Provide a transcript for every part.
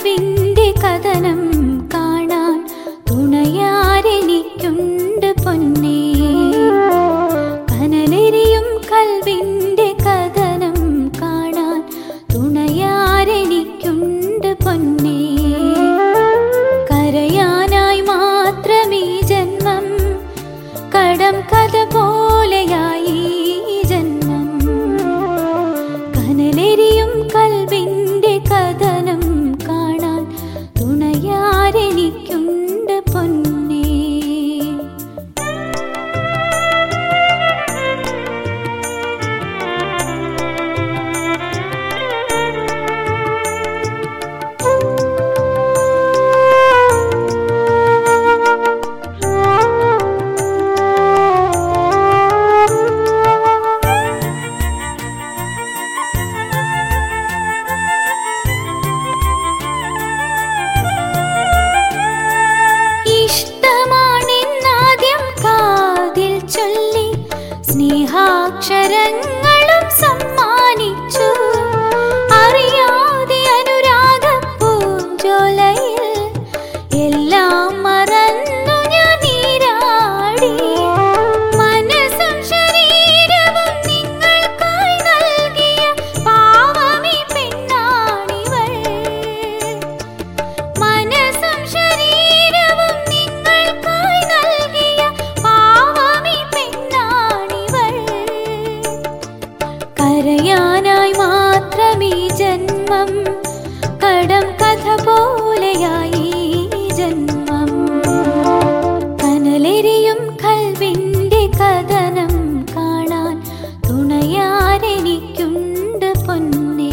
കൽവിന്റെ കഥനം കാണാൻ തുണയാരെനിക്കുണ്ട് പൊന്നേ കനലെരിയും കൽവിന്റെ കഥനം കാണാൻ തുണയാരെനിക്കുണ്ട് പൊന്നേ കരയാനായി മാത്രമീ ജന്മം കടം കഥ പോലെയായി ഈ ജന്മം കനലെരിയും കൽവിന്റെ കഥനം കാണാൻ തുണയാരെനിക്കുണ്ട് പൊന്നേ ഇഷ്ടമാണെന്നാദ്യം കാതിൽ ചൊല്ലി സ്നേഹാക്ഷരങ്ങളും സമ്മാനിച്ചു അറിയാതെ അനുരാഗ പൂഞ്ചോലയിൽ എല്ലാം മറന്നു ഞാൻ നീരാടി മനസ്സും ശരീരവും നിങ്ങൾക്കായി നൽകിയ പാവമി പെണ്ണാണിവൾ മനസ്സും ശരീരവും നിങ്ങൾക്കായി നൽകിയ പാവമി പെണ്ണാണിവൾ കരയാനായി മാത്രമീ ജന്മം കടം കഥ പോലെയായി ഈ ജന്മം കനലെരിയും കൽവിന്റെ കഥനം കാണാൻ തുണയാരെനിക്കുണ്ട് പൊന്നേ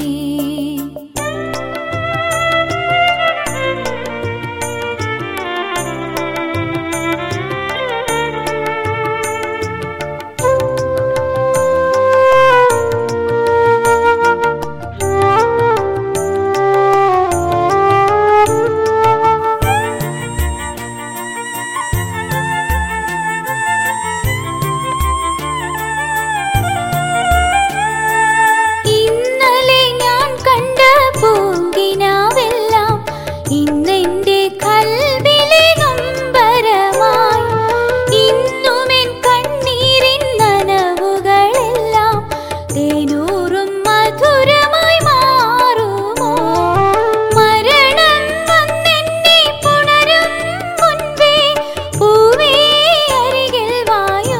ഇന്നലെ ഞാൻ കണ്ട പൂങ്കിനാവെല്ലാം ഇന്നെന്റെ കൽവിലെ നൊമ്പരമായി ഇന്നുമെൻ കണ്ണീരിൻ നനവുകളെല്ലാം തേനൂറും മധുരമായി മാറുമോ മരണം വന്നെന്നെ പുണരും മുൻപേ പൂവേ അരികിൽ വായോ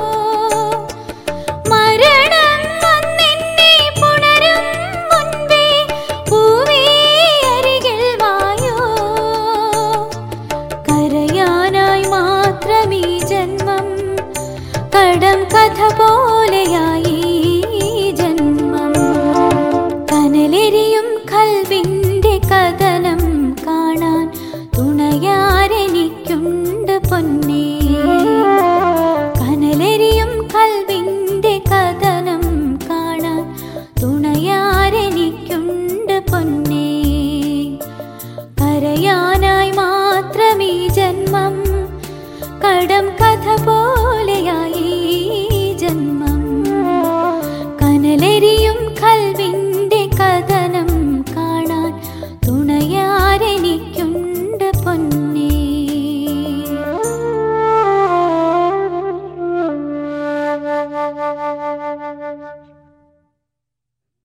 മരണം വന്നെന്നെ പുണരും മുൻപേ പൂവേ അരികിൽ വായോ കരയാനായി മാത്രമീ ജന്മം കടം കഥ പോലെയായി ഈ ജന്മം കനലെരിയും കൽവിന്റെ കഥനം കാണാൻ തുണയാരെനിക്കുണ്ട് പൊന്നേ കനലെരിയും കൽവിന്റെ കഥനം കാണാൻ തുണയാരെനിക്കുണ്ട് പൊന്നേ കരയാനായി മാത്രമീ ജന്മം കടം കഥ പോ